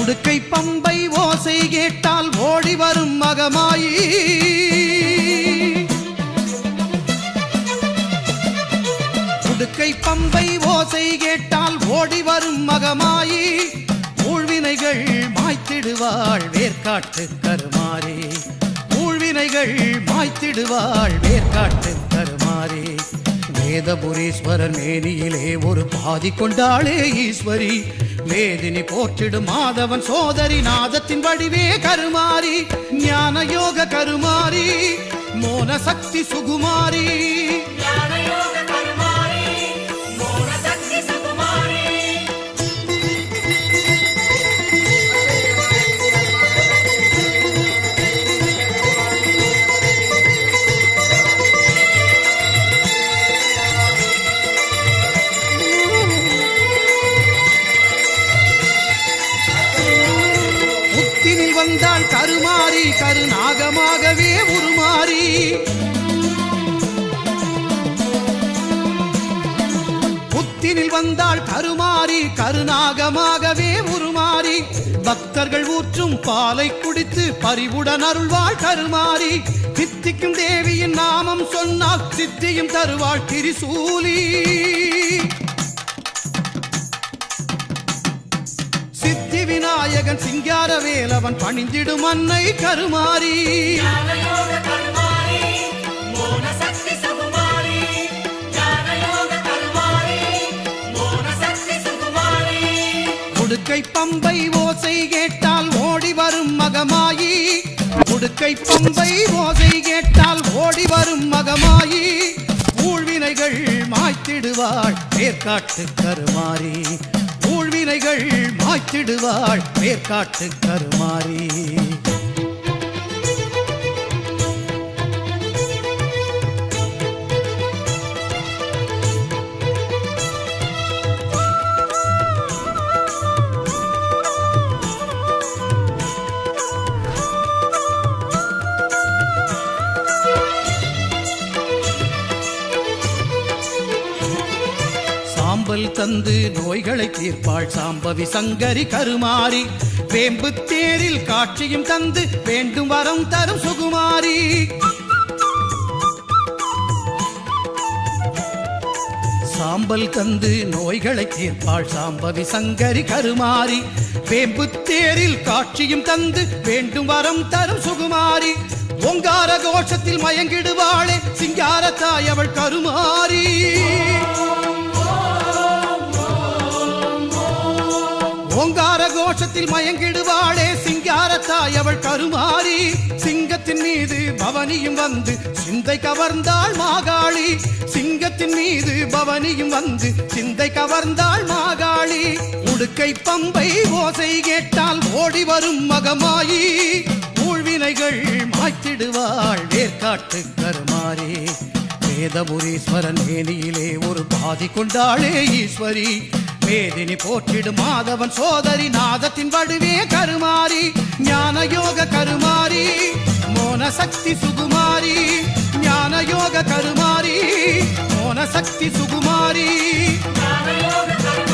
உடுக்கை பம்பை ஓசை கேட்டால் ஓடி வரும் மகமாயி உடுக்கை பம்பை ஓசை கேட்டால் ஓடி வரும் மகமாயி ஊழ்வினைகள் மாய்த்திடுவாள் வேர்க்காட்டு கருமாறி ஊழ்வினைகள் மாய்த்திடுவாள் வேர்க்காட்டு கருமாறி வேதபுரீஸ்வரர் மேனியிலே ஒரு பாதி கொண்டாளே ஈஸ்வரி வேதினி போற்றிடும் மாதவன் சோதரி நாதத்தின் வடிவே கருமாறி ஞான யோக கருமாறி மோன சக்தி சுகுமாரி ஞானயோக கருமாரி மோன சக்தி சுகுமாரி முத்தினில் வந்தாள் கருமாறி கருநாகமாகவே உருமாறி புத்தினில் வந்தாள் கருமாறி கருநாகமாகவே உருமாறி பக்தர்கள் ஊற்றும் பாலை குடித்து பரிவுடன் அருள்வாள் கருமாறி சித்திக்கும் தேவியின் நாமம் சொன்னால் சித்தியும் தருவாள் திரிசூலி சித்தி விநாயகன் சிங்கார வேலவன் பணிந்திடும் அன்னை கருமாறி ஞானயோக கருமாரி மோன சக்தி சுகுமாரி ஞானயோக கருமாரி மோன சக்தி சுகுமாரி உடுக்கை பம்பை ஓசை கேட்டால் ஓடி வரும் மகமாயி உடுக்கை பம்பை ஓசை கேட்டால் ஓடி வரும் மகமாயி ஊழ்வினைகள் மாய்த்திடுவாள் வேர்க்காட்டு கருமாறி ஊழ்வினைகள் மாய்த்திடுவாள் வேர்க்காட்டு கருமாறி சாம்பல் தந்து நோய்களை தீர்ப்பாள் சாம்பவி சங்கரி கருமாரி வேம்பு தேரில் காட்சியும் தந்து வேண்டும் வரம் தரும் சுகுமாரி சாம்பல் தந்து நோய்களை தீர்ப்பாள் சாம்பவி சங்கரி கருமாரி வேம்பு தேரில் காட்சியும் தந்து வேண்டும் வரம் தரும் சுகுமாரி ஓங்கார கோஷத்தில் மயங்கிடுவாளே சிங்கார தாய் அவள் கருமாரி ஓங்கார கோஷத்தில் மயங்கிடுவாளே சிங்காரத்தாய் அவள் கருமாறி சிங்கத்தின் மீது பவனியும் வந்து சிந்தை கவர்ந்தாள் மாகாளி சிங்கத்தின் மீது பவனியும் வந்து சிந்தை கவர்ந்தாள் மாகாளி உடுக்கை பம்பை ஓசை கேட்டால் ஓடி வரும் மகமாயி ஊழ்வினைகள் மாய்த்திடுவாள் வேர்க்காட்டு கருமாறி வேதபுரீஸ்வரன் மேனியிலே ஒரு பாதி கொண்டாளே ஈஸ்வரி வேதினி போற்றிடும் மாதவன் சோதரி நாதத்தின் வடுவே கருமாரி ஞான யோக கருமாரி மோன சக்தி சுகுமாரி ஞான யோக கருமாரி மோன சக்தி சுகுமாரி ஞானயோக கருமாரி